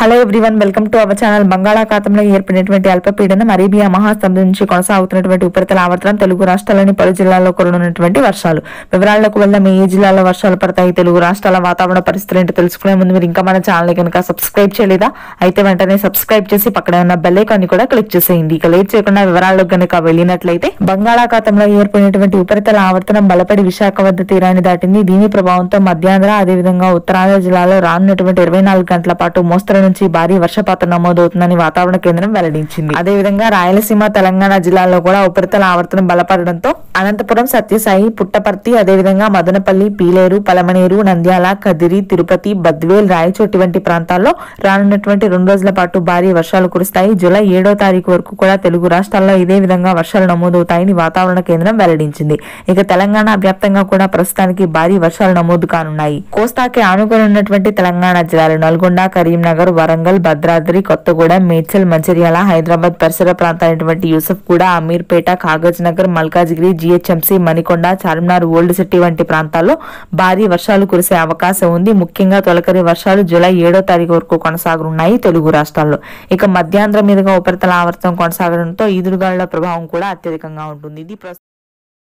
hello everyone welcome to our channel బంగాళాఖాతంలో ఏర్పడినటువంటి అల్పపీడనం అరేబియా మహాసముద్రం నుంచి కొనసాగుతున్నటువంటి ఉపరితల ఆవర్తనం తెలుగు రాష్ట్రాల్లోని పలు జిల్లాల్లో కురనున్నటువంటి వర్షాలు వివరాల్లోకి వెళ్దాం ఏ జిల్లాలో వర్షాలు పడతాయి తెలుగు రాష్ట్రాల వాతావరణ పరిస్థితులు ఏంటో తెలుసుకునే ముందు మీరు ఇంకా మన ఛానల్ కనుక సబ్స్క్రైబ్ చేయలేదా అయితే వెంటనే సబ్స్క్రైబ్ చేసి పక్కనే ఉన్న బెల్ ఐకాన్ కూడా క్లిక్ చేసేయండి ఇక లేట్ చేయకుండా వివరాల్లోకి కనుక వెళ్ళినట్లయితే బంగాళాఖాతంలో ఏర్పడినటువంటి ఉపరితల ఆవర్తనం బలపడి విశాఖ వద్ద తీరాన్ని దాటింది దీని ప్రభావంతో మధ్యాంధ్ర అదేవిధంగా ఉత్తరాంధ్ర జిల్లాలో రానున్నటువంటి ఇరవై నాలుగు గంటల పాటు మోస్తరు నుంచి భారీ వర్షపాతం నమోదవుతుందని వాతావరణ కేంద్రం వెల్లడించింది అదేవిధంగా రాయలసీమ తెలంగాణ జిల్లాల్లో కూడా ఉపరితల ఆవర్తనం బలపడడంతో అనంతపురం సత్యసాయి పుట్టపర్తి అదేవిధంగా మదనపల్లి పీలేరు పలమనేరు నంద్యాల కదిరి తిరుపతి బద్వేల్ రాయచోటి వంటి ప్రాంతాల్లో రానున్నటువంటి రెండు రోజుల పాటు భారీ వర్షాలు కురుస్తాయి జూలై ఏడో తారీఖు వరకు కూడా తెలుగు రాష్ట్రాల్లో ఇదే విధంగా వర్షాలు నమోదవుతాయని వాతావరణ కేంద్రం వెల్లడించింది ఇక తెలంగాణ వ్యాప్తంగా కూడా ప్రస్తుతానికి భారీ వర్షాలు నమోదు కానున్నాయి కోస్తాకి ఆనుకొని ఉన్నటువంటి తెలంగాణ జిల్లాలు నల్గొండ కరీంనగర్ వరంగల్ భద్రాద్రి కొత్తగూడెం మేడ్చల్ మంచిర్యాల హైదరాబాద్ పరిసర ప్రాంతాలైనటువంటి యూసఫ్ కూడా Ameerpet Kagaz Nagar Malkajgiri GHMC Manikonda Charminar old city వంటి ప్రాంతాల్లో భారీ వర్షాలు కురిసే అవకాశం ఉంది ముఖ్యంగా తొలకరి వర్షాలు జూలై ఏడో తారీఖు వరకు కొనసాగనున్నాయి తెలుగు రాష్ట్రాల్లో ఇక మధ్యాంధ్ర మీదుగా ఉపరితల ఆవర్తనం కొనసాగడంతో ఈదురుగాలుల ప్రభావం కూడా అత్యధికంగా ఉంటుంది ఇది ప్రస్తుతం